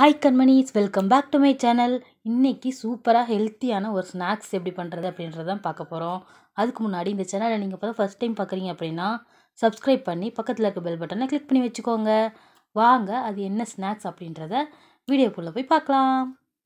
hi கண்மணிஸ் welcome back to my channel இன்றைக்கி சூப்பராக ஹெல்த்தியான ஒரு ஸ்நாக்ஸ் எப்படி பண்ணுறது அப்படின்றத தான் பார்க்க போகிறோம் அதுக்கு முன்னாடி இந்த சேனலை நீங்கள் இப்போ தான் ஃபஸ்ட் டைம் பார்க்குறீங்க அப்படின்னா சப்ஸ்கிரைப் பண்ணி பக்கத்தில் இருக்க பெல் பட்டனை கிளிக் பண்ணி வச்சுக்கோங்க வாங்க அது என்ன ஸ்நாக்ஸ் அப்படின்றத வீடியோக்குள்ளே போய் பார்க்கலாம்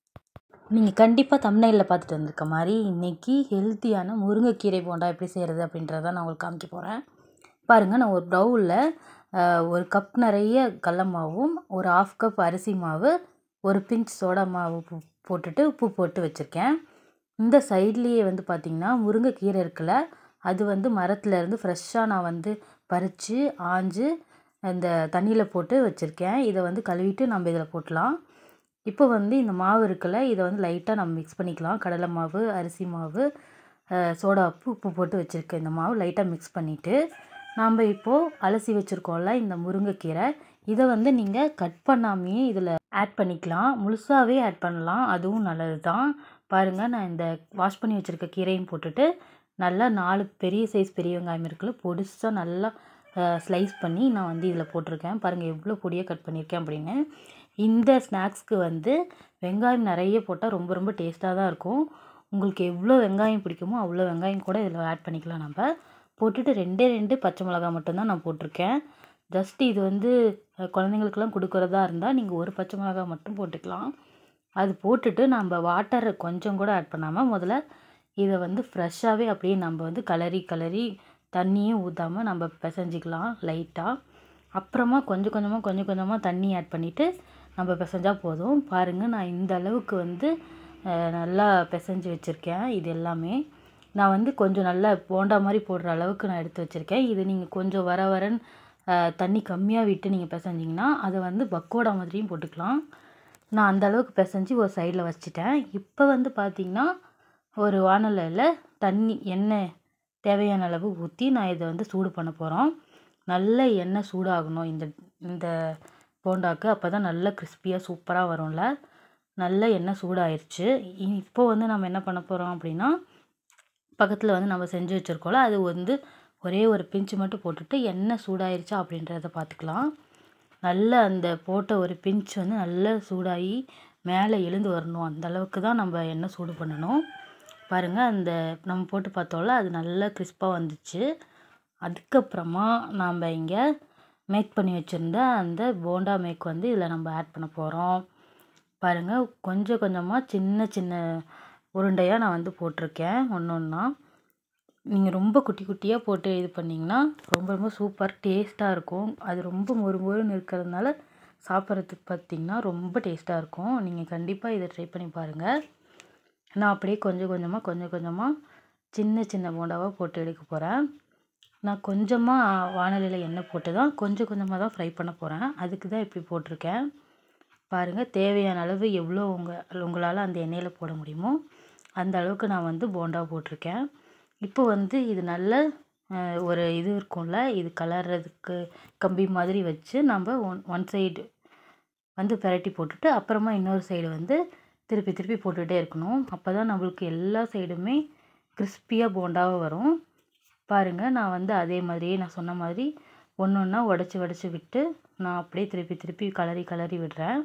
நீங்கள் கண்டிப்பாக தமிழ்நெல்லில் பார்த்துட்டு வந்திருக்க மாதிரி இன்றைக்கி ஹெல்த்தியான முருங்கைக்கீரை போண்டா எப்படி செய்கிறது அப்படின்றத நான் உங்களுக்கு காமிக்க போகிறேன் பாருங்கள் நான் ஒரு பவுலில் ஒரு கப் நிறைய கடல மாவும் ஒரு ஆஃப் கப் அரிசி மாவு ஒரு பிஞ்ச் சோடா மாவு போ- போட்டுட்டு உப்பு போட்டு வச்சுருக்கேன் இந்த சைட்லேயே வந்து பார்த்திங்கன்னா முருங்கைக்கீரை இருக்குல்ல அது வந்து மரத்துல இருந்து ஃப்ரெஷ்ஷாக நான் வந்து பறித்து ஆஞ்சு இந்த தண்ணியில் போட்டு வச்சுருக்கேன் இதை வந்து கழுவிட்டு நம்ம இதில் போட்டலாம் இப்போ வந்து இந்த மாவு இருக்குல்ல இதை வந்து லைட்டாக நம்ம மிக்ஸ் பண்ணிக்கலாம் கடலை மாவு அரிசி மாவு அஹ், சோடா உப்பு உப்பு போட்டு வச்சுருக்கேன் இந்த மாவு லைட்டாக மிக்ஸ் பண்ணிவிட்டு நாம் இப்போது அலசி வச்சுருக்கோம்ல இந்த முருங்கைக்கீரை இதை வந்து நீங்கள் கட் பண்ணாமையே இதில் ஆட் பண்ணிக்கலாம் முழுசாகவே ஆட் பண்ணலாம் அதுவும் நல்லது தான் பாருங்கள் நான் இந்த வாஷ் பண்ணி வச்சுருக்க கீரையும் போட்டுட்டு நல்லா நாலு பெரிய சைஸ் பெரிய வெங்காயம் இருக்குல்ல பொடிசாக நல்லா ஸ்லைஸ் பண்ணி நான் வந்து இதில் போட்டிருக்கேன் பாருங்கள் எவ்வளோ பொடியாக கட் பண்ணியிருக்கேன் அப்படின்னு இந்த ஸ்நாக்ஸ்க்கு வந்து வெங்காயம் நிறைய போட்டால் ரொம்ப ரொம்ப டேஸ்ட்டாக தான் இருக்கும் உங்களுக்கு எவ்வளோ வெங்காயம் பிடிக்குமோ அவ்வளோ வெங்காயம் கூட இதில் ஆட் பண்ணிக்கலாம் நம்ம போட்டுட்டு ரெண்டே ரெண்டு பச்சை மிளகா மட்டும்தான் நான் போட்டிருக்கேன் ஜஸ்ட் இது வந்து அஹ், குழந்தைங்களுக்கெல்லாம் கொடுக்குறதா இருந்தால் நீங்கள் ஒரு பச்சை மிளகா மட்டும் போட்டுக்கலாம் அது போட்டுட்டு நம்ம வாட்டரை கொஞ்சம் கூட ஆட் பண்ணாமல் முதல்ல இதை வந்து ஃப்ரெஷ்ஷாகவே அப்படியே நம்ம வந்து கலரி கலரி தண்ணியும் ஊற்றாமல் நம்ம பிசைஞ்சிக்கலாம் லைட்டாக அப்புறமா கொஞ்சம் கொஞ்சமாக கொஞ்சம் கொஞ்சமாக தண்ணி ஆட் பண்ணிவிட்டு நம்ம பிசைஞ்சா போதும் பாருங்கள் நான் இந்த அளவுக்கு வந்து அஹ், நல்லா பிசைஞ்சு வச்சுருக்கேன் இது எல்லாமே நான் வந்து கொஞ்சம் நல்லா போண்டா மாதிரி போடுற அளவுக்கு நான் எடுத்து வச்சுருக்கேன் இது நீங்கள் கொஞ்சம் வர வரன்னு அஹ், தண்ணி கம்மியாக விட்டு நீங்கள் பிசைஞ்சிங்கன்னா அதை வந்து பக்கோடா மாதிரியும் போட்டுக்கலாம் நான் அந்த அளவுக்கு பிசைஞ்சு ஒரு சைடில் வச்சுட்டேன் இப்போ வந்து பார்த்திங்கன்னா ஒரு வானலில் தண்ணி எண்ணெய் தேவையான அளவு ஊற்றி நான் இதை வந்து சூடு பண்ண போகிறோம் நல்ல எண்ணெய் சூடாகணும் இந்த இந்த போண்டாக்கு அப்போ தான் நல்ல கிறிஸ்பியாக சூப்பராக வரும்ல நல்ல எண்ணெய் சூடாயிருச்சு இ- இப்போ வந்து நம்ம என்ன பண்ண போகிறோம் அப்படின்னா பக்கத்தில் வந்து நம்ம செஞ்சு வச்சுருக்கோம்ல அது வந்து ஒரே ஒரு பிஞ்சு மட்டும் போட்டுட்டு எண்ணெய் சூடாயிருச்சா அப்படின்றத பார்த்துக்கலாம் நல்ல அந்த போட்ட ஒரு பிஞ்ச் வந்து நல்லா சூடாகி மேலே எழுந்து வரணும் அந்த அளவுக்கு தான் நம்ம எண்ணெய் சூடு பண்ணணும் பாருங்கள் அந்த நம்ம போட்டு பார்த்தோம்ல அது நல்லா கிறிஸ்பாக வந்துச்சு அதுக்கப்புறமா நாம் இங்கே மேக் பண்ணி வச்சுருந்த அந்த போண்டா மேக் வந்து இதில் நம்ம ஆட் பண்ண போகிறோம் பாருங்கள் கொஞ்சம் கொஞ்சமாக சின்ன சின்ன உருண்டையாக நான் வந்து போட்டிருக்கேன் ஒன்று ஒன்றா நீங்கள் ரொம்ப குட்டி குட்டியாக போட்டு இது பண்ணிங்கன்னா ரொம்ப ரொம்ப சூப்பர் டேஸ்ட்டாக இருக்கும் அது ரொம்ப மொறு மொறுன்னு இருக்கிறதுனால சாப்பிட்றதுக்கு பார்த்திங்கன்னா ரொம்ப டேஸ்ட்டாக இருக்கும் நீங்கள் கண்டிப்பாக இதை ட்ரை பண்ணி பாருங்கள் நான் அப்படியே கொஞ்சம் கொஞ்சமாக கொஞ்சம் கொஞ்சமாக சின்ன சின்ன போண்டாவாக போட்டு எடுக்க போகிறேன் நான் கொஞ்சமாக வானலியில் எண்ணெய் போட்டு தான் கொஞ்சம் கொஞ்சமாக தான் ஃப்ரை பண்ண போகிறேன் அதுக்கு தான் இப்படி போட்டிருக்கேன் பாருங்கள் தேவையான அளவு எவ்வளோ உங்கள் உங்களால் அந்த எண்ணெயில் போட முடியுமோ அந்த அளவுக்கு நான் வந்து போண்டா போட்டிருக்கேன் இப்போ வந்து இது நல்ல அஹ், ஒரு இது இருக்கும்ல இது கலர்றதுக்கு கம்பி மாதிரி வச்சு நம்ம ஒன் ஒன் சைடு வந்து பிரட்டி போட்டுட்டு அப்புறமா இன்னொரு சைடு வந்து திருப்பி திருப்பி போட்டுகிட்டே இருக்கணும் அப்போ தான் நம்மளுக்கு எல்லா சைடுமே கிறிஸ்பியாக போண்டாவாக வரும் பாருங்கள் நான் வந்து அதே மாதிரியே நான் சொன்ன மாதிரி ஒன்று ஒன்றா உடச்சி உடச்சி விட்டு நான் அப்படியே திருப்பி திருப்பி கலரி கலரி விடுறேன்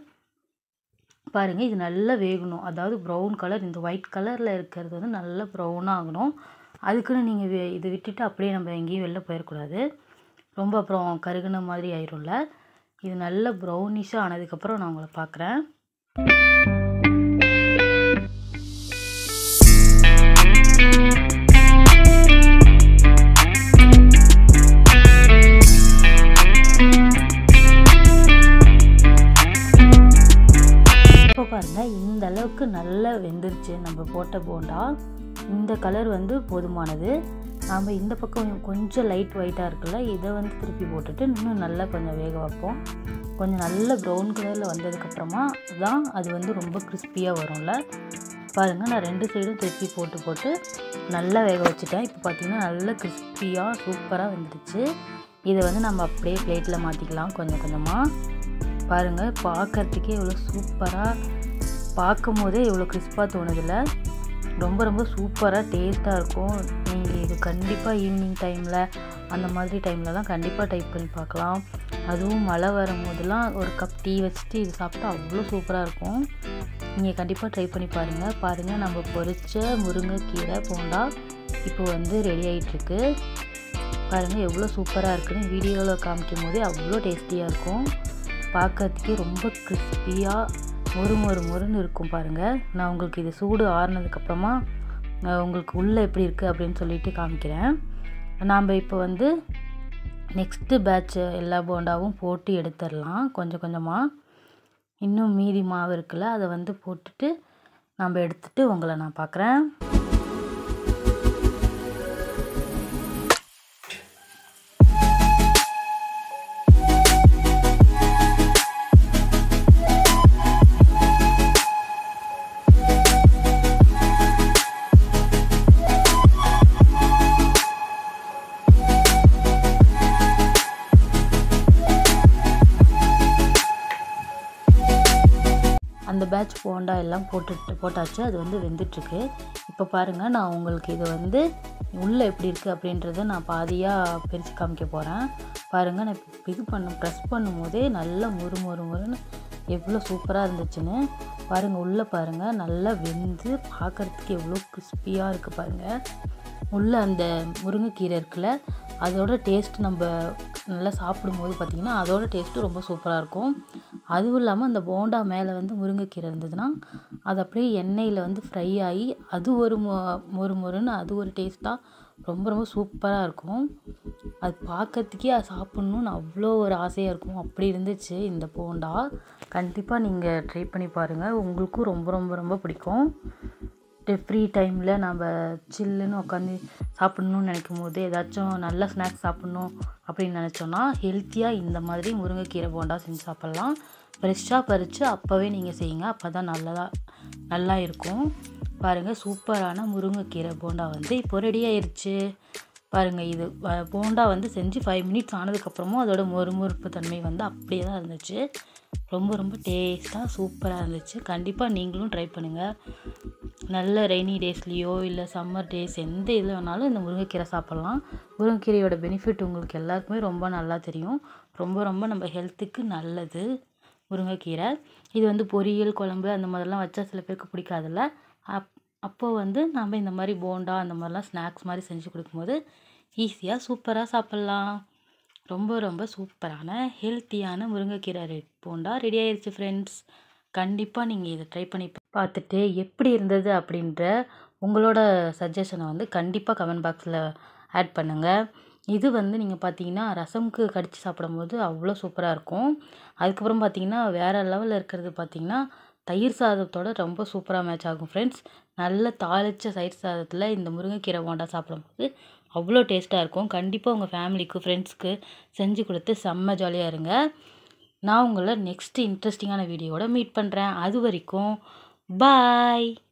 பாருங்கள் இது நல்லா வேகணும் அதாவது ப்ரௌன் கலர் இந்த ஒயிட் கலரில் இருக்கிறது வந்து நல்லா ப்ரௌனாக ஆகணும் அதுக்குன்னு நீங்கள் இது விட்டுட்டு அப்படியே நம்ம எங்கேயும் வெளில போயிடக்கூடாது ரொம்ப அப்புறம் கருகுன மாதிரி ஆயிரும்ல இது நல்ல ப்ரௌனிஷாக ஆனதுக்கப்புறம் நான் உங்களை பார்க்குறேன் இப்போ பாருங்கள் இந்த அளவுக்கு நல்லா வெந்துருச்சு நம்ம போட்ட போண்டா இந்த கலர் வந்து போதுமானது நாம் இந்த பக்கம் கொஞ்சம் லைட் ஒயிட்டாக இருக்குல்ல இதை வந்து திருப்பி போட்டுட்டு இன்னும் நல்லா கொஞ்சம் வேக வைப்போம் கொஞ்சம் நல்ல ப்ரௌன் கலரில் வந்ததுக்கப்புறமா தான் அது வந்து ரொம்ப கிறிஸ்பியாக வரும்ல பாருங்கள் நான் ரெண்டு சைடும் திருப்பி போட்டு போட்டு நல்லா வேக வச்சுட்டேன் இப்போ பார்த்தீங்கன்னா நல்ல கிறிஸ்பியாக சூப்பராக வந்துடுச்சு இதை வந்து நம்ம அப்படியே பிளேட்டில் மாற்றிக்கலாம் கொஞ்சம் கொஞ்சமாக பாருங்கள் பார்க்கறதுக்கே எவ்வளோ சூப்பராக பார்க்கும் போதே எவ்வளோ கிறிஸ்பாக தோணுதில்ல ரொம்ப ரொம்ப சூப்பராக டேஸ்ட்டாக இருக்கும் நீங்கள் இது கண்டிப்பாக ஈவினிங் டைமில் அந்த மாதிரி டைமில் தான் கண்டிப்பாக டைப் பண்ணி பார்க்கலாம் அதுவும் மழை வரும்போதெல்லாம் ஒரு கப் டீ வச்சுட்டு இது சாப்பிட்டா அவ்வளோ சூப்பராக இருக்கும் நீங்கள் கண்டிப்பாக ட்ரை பண்ணி பாருங்கள் பாருங்கள் நம்ம பொரிச்ச முருங்கைக்கீரை போண்டா இப்போ வந்து ரெடி ஆகிட்டுருக்கு பாருங்கள் எவ்வளோ சூப்பராக இருக்குன்னு வீடியோவில் காமிக்கும் போதே அவ்வளோ டேஸ்டியாக இருக்கும் பார்க்கறதுக்கே ரொம்ப கிறிஸ்பியாக மொறு மொறு மொறுன்னு இருக்கும் பாருங்கள் நான் உங்களுக்கு இது சூடு ஆறுனதுக்கப்புறமா உங்களுக்கு உள்ளே எப்படி இருக்குது அப்படின்னு சொல்லிட்டு காமிக்கிறேன் நாம் இப்போ வந்து நெக்ஸ்ட்டு பேட்ச் எல்லா போண்டாவும் போட்டு எடுத்துடலாம் கொஞ்சம் கொஞ்சமாக இன்னும் மீதி மாவு இருக்குல்ல அதை வந்து போட்டுட்டு நம்ம எடுத்துகிட்டு உங்களை நான் பார்க்குறேன் அந்த பேட்ச் போண்டா எல்லாம் போட்டுட்டு போட்டாச்சு அது வந்து வெந்துட்டுருக்கு இப்போ பாருங்கள் நான் உங்களுக்கு இது வந்து உள்ளே எப்படி இருக்குது அப்படின்றத நான் பாதியாக பிரித்து காமிக்க போகிறேன் பாருங்கள் நான் இது பண்ண ப்ரெஸ் பண்ணும் போதே நல்லா முறு முறு முறுன்னு எவ்வளோ சூப்பராக இருந்துச்சுன்னு பாருங்கள் உள்ளே பாருங்கள் நல்லா வெந்து பார்க்குறதுக்கு எவ்வளோ கிறிஸ்பியாக இருக்குது பாருங்கள் உள்ளே அந்த முருங்கைக்கீரை இருக்குல்ல அதோட டேஸ்ட் நம்ம நல்லா சாப்பிடும்போது பார்த்திங்கன்னா அதோட டேஸ்ட்டு ரொம்ப சூப்பராக இருக்கும் அதுவும் இல்லாமல் அந்த போண்டா மேலே வந்து முருங்கைக்கீரை இருந்ததுன்னா அது அப்படியே எண்ணெயில் வந்து ஃப்ரை ஆகி அது ஒரு மொ மொறு மொறுன்னு அது ஒரு டேஸ்ட்டாக ரொம்ப ரொம்ப சூப்பராக இருக்கும் அது பார்க்கறதுக்கே அது சாப்பிட்ணுன்னு அவ்வளோ ஒரு ஆசையாக இருக்கும் அப்படி இருந்துச்சு இந்த போண்டா கண்டிப்பாக நீங்கள் ட்ரை பண்ணி பாருங்கள் உங்களுக்கும் ரொம்ப ரொம்ப ரொம்ப பிடிக்கும் ஃப்ரீ டைமில் நம்ம சில்லுன்னு உட்காந்து சாப்பிட்ணுன்னு நினைக்கும் போது ஏதாச்சும் நல்ல ஸ்நாக்ஸ் சாப்பிட்ணும் அப்படின்னு நினச்சோன்னா ஹெல்த்தியாக இந்த மாதிரி முருங்கைக்கீரை போண்டா செஞ்சு சாப்பிட்லாம் ஃப்ரெஷ்ஷாக பறித்து அப்போவே நீங்கள் செய்யுங்க அப்போ தான் நல்லதாக நல்லா இருக்கும் பாருங்கள் சூப்பரான முருங்கைக்கீரை போண்டா வந்து இப்போ ரெடி ஆயிடுச்சு பாருங்கள் இது போண்டா வந்து செஞ்சு ஃபைவ் மினிட்ஸ் ஆனதுக்கப்புறமும் அதோட மொறுமொறுப்பு தன்மை வந்து அப்படியே தான் இருந்துச்சு ரொம்ப ரொம்ப டேஸ்ட்டாக சூப்பராக இருந்துச்சு கண்டிப்பாக நீங்களும் ட்ரை பண்ணுங்கள் நல்ல ரெய்னி டேஸ்லேயோ இல்லை சம்மர் டேஸ் எந்த இதில் வேணாலும் இந்த முருங்கைக்கீரை சாப்பிட்லாம் முருங்கைக்கீரையோட பெனிஃபிட் உங்களுக்கு எல்லாருக்குமே ரொம்ப நல்லா தெரியும் ரொம்ப ரொம்ப நம்ம ஹெல்த்துக்கு நல்லது முருங்கைக்கீரை இது வந்து பொரியல் குழம்பு அந்த மாதிரிலாம் வச்சா சில பேருக்கு பிடிக்காதுல்ல அப் அப்போது வந்து நம்ம இந்த மாதிரி போண்டா அந்த மாதிரிலாம் ஸ்நாக்ஸ் மாதிரி செஞ்சு கொடுக்கும்போது ஈஸியாக சூப்பராக சாப்பிட்லாம் ரொம்ப ரொம்ப சூப்பரான ஹெல்த்தியான முருங்கைக்கீரை ரெட் போண்டா ரெடி ஆயிடுச்சு ஃப்ரெண்ட்ஸ் கண்டிப்பாக நீங்கள் இதை ட்ரை பண்ணி பார்த்துட்டு எப்படி இருந்தது அப்படின்ற உங்களோட சஜஷனை வந்து கண்டிப்பாக கமெண்ட் பாக்ஸில் ஆட் பண்ணுங்கள் இது வந்து நீங்கள் பார்த்தீங்கன்னா ரசம்க்கு கடித்து சாப்பிடும்போது அவ்வளோ சூப்பராக இருக்கும் அதுக்கப்புறம் பார்த்தீங்கன்னா வேறு லெவலில் இருக்கிறது பார்த்தீங்கன்னா தயிர் சாதத்தோட ரொம்ப சூப்பராக மேட்ச் ஆகும் ஃப்ரெண்ட்ஸ் நல்ல தாளித்த தயிர் சாதத்தில் இந்த முருங்கைக்கீரை போண்டா சாப்பிடும்போது அவ்வளோ டேஸ்ட்டாக இருக்கும் கண்டிப்பாக உங்கள் ஃபேமிலிக்கு ஃப்ரெண்ட்ஸ்க்கு செஞ்சு கொடுத்து செம்ம ஜாலியாக இருங்க நான் உங்களை நெக்ஸ்ட்டு இன்ட்ரெஸ்டிங்கான வீடியோவோட மீட் பண்ணுறேன் அது வரைக்கும் பாய்